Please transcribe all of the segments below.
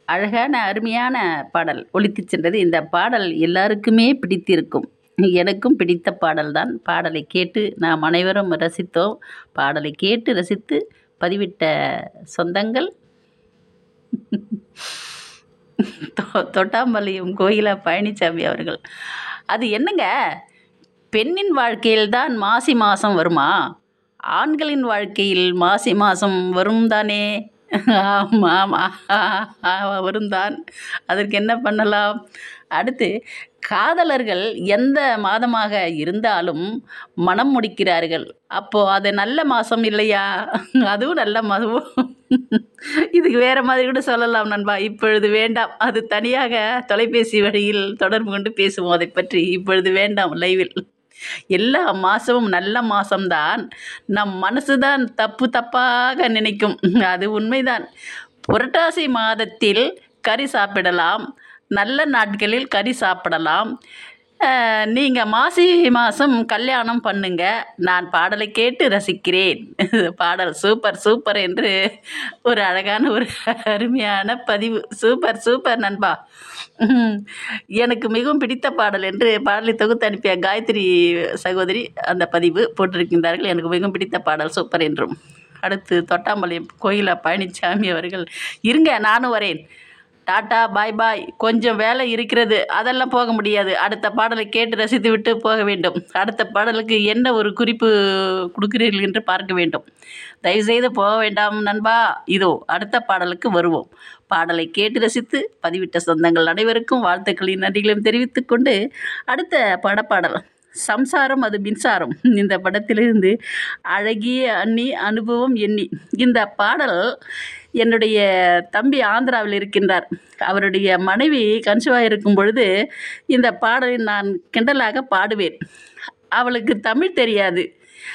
அழகான அருமையான பாடல் ஒலித்துச் சென்றது இந்த பாடல் எல்லாருக்குமே பிடித்திருக்கும் எனக்கும் பிடித்த பாடல்தான் பாடலை கேட்டு நாம் அனைவரும் ரசித்தோம் பாடலை கேட்டு ரசித்து பதிவிட்ட சொந்தங்கள் தொ- தொட்டாம்பாளையம் கோயிலா பழனிசாமி அவர்கள் அது என்னங்க பெண்ணின் வாழ்க்கையில் தான் மாசி மாதம் வருமா ஆண்களின் வாழ்க்கையில் மாசி மாதம் வரும் தானே ஆமாம் வரும் தான் அதற்கு என்ன பண்ணலாம் அடுத்து காதலர்கள் எந்த மாதமாக இருந்தாலும் மனம் முடிக்கிறார்கள் அப்போது அது நல்ல மாதம் இல்லையா அதுவும் நல்ல மாதம் இதுக்கு வேறு மாதிரி கூட சொல்லலாம் நண்பா இப்பொழுது வேண்டாம் அது தனியாக தொலைபேசி வழியில் தொடர்பு கொண்டு பேசுவோம் அதை பற்றி இப்பொழுது வேண்டாம் லைவில் எல்லா மாதமும் நல்ல மாதம்தான் நம் மனசு தான் தப்பு தப்பாக நினைக்கும் அது உண்மைதான் புரட்டாசி மாதத்தில் கறி சாப்பிடலாம் நல்ல நாட்களில் கறி சாப்பிடலாம் நீங்கள் மாசி மாதம் கல்யாணம் பண்ணுங்க நான் பாடலை கேட்டு ரசிக்கிறேன் பாடல் சூப்பர் சூப்பர் என்று ஒரு அழகான ஒரு அருமையான பதிவு சூப்பர் சூப்பர் நண்பா உம். எனக்கு மிகவும் பிடித்த பாடல் என்று பாடலை தொகுத்து அனுப்பிய காயத்ரி சகோதரி அந்த பதிவு போட்டிருக்கின்றார்கள் எனக்கு மிகவும் பிடித்த பாடல் சூப்பர் என்றும் அடுத்து தொட்டாம்பாளையம் கோயிலா பழனிசாமி அவர்கள் இருங்க நானும் வரேன் டாட்டா பாய் பாய் கொஞ்சம் வேலை இருக்கிறது அதெல்லாம் போக முடியாது அடுத்த பாடலை கேட்டு ரசித்து விட்டு போக வேண்டும் அடுத்த பாடலுக்கு என்ன ஒரு குறிப்பு கொடுக்கிறீர்கள் என்று பார்க்க வேண்டும் தயவுசெய்து போக வேண்டாம் நண்பா இதோ அடுத்த பாடலுக்கு வருவோம் பாடலை கேட்டு ரசித்து பதிவிட்ட சொந்தங்கள் அனைவருக்கும் வாழ்த்துக்களின் நன்றிகளையும் தெரிவித்துக் கொண்டு அடுத்த படப்பாடல் சம்சாரம் அது மின்சாரம் இந்த படத்திலிருந்து அழகிய அண்ணி அனுபவம் எண்ணி இந்த பாடல் என்னுடைய தம்பி ஆந்திராவில் இருக்கின்றார் அவருடைய மனைவி கன்சுவாக இருக்கும் பொழுது இந்த பாடலை நான் கிண்டலாக பாடுவேன் அவளுக்கு தமிழ் தெரியாது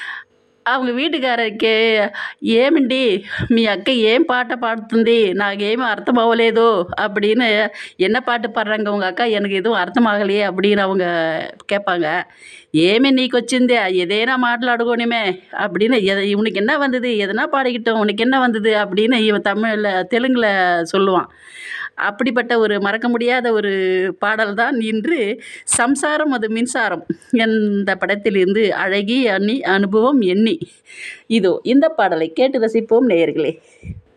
அவங்க వీటుగారికి ఏమండి మీ అక్క ఏం పాట పాడుతుంది నాకేమీ అర్థం అవ్వలేదు அப்படின்னு என்ன பாட்டு பாடுறாங்க உங்கள் అక్క எனக்கு எதுவும் అర్థమాగలే அப்படின்னு அவங்க கேட்பாங்க ఏమి నీకు వచ్చిందే ఏదైనా మాట్లాడుకోనిమే அப்படின்னு எதை இவனுக்கு என்ன வந்தது எதனா பாடிக்கிட்டோம் உனக்கு என்ன வந்தது அப்படின்னு இவன் தமிழில் தெலுங்கில் சொல்லுவான் அப்படிப்பட்ட ஒரு மறக்க முடியாத ஒரு பாடல் தான் இன்று சம்சாரம் அது மின்சாரம் என்ற படத்திலிருந்து அழகி அண்ணி அனுபவம் எண்ணி இதோ இந்த பாடலை கேட்டு ரசிப்போம் நேயர்களே